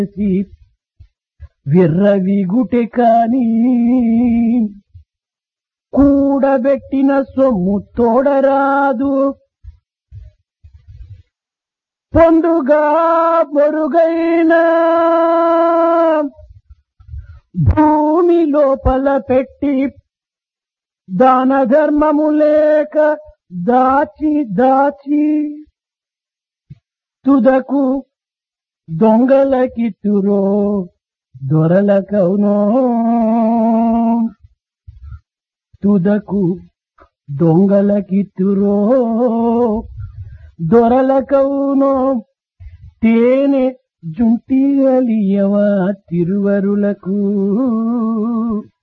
చేసి విర్రవిగుటె కాని కూడబెట్టిన సొమ్ము తోడరాదు పొందుగా పొరుగైన భూమి లోపల పెట్టి దాన ధర్మము లేక దాచి దాచి తుదకు దొంగలకిత్తురో దొరలకవునో తుదకు దొంగలకిత్తురో దొరలకవునో తేనె జుంటిగలియవా తిరువరులకు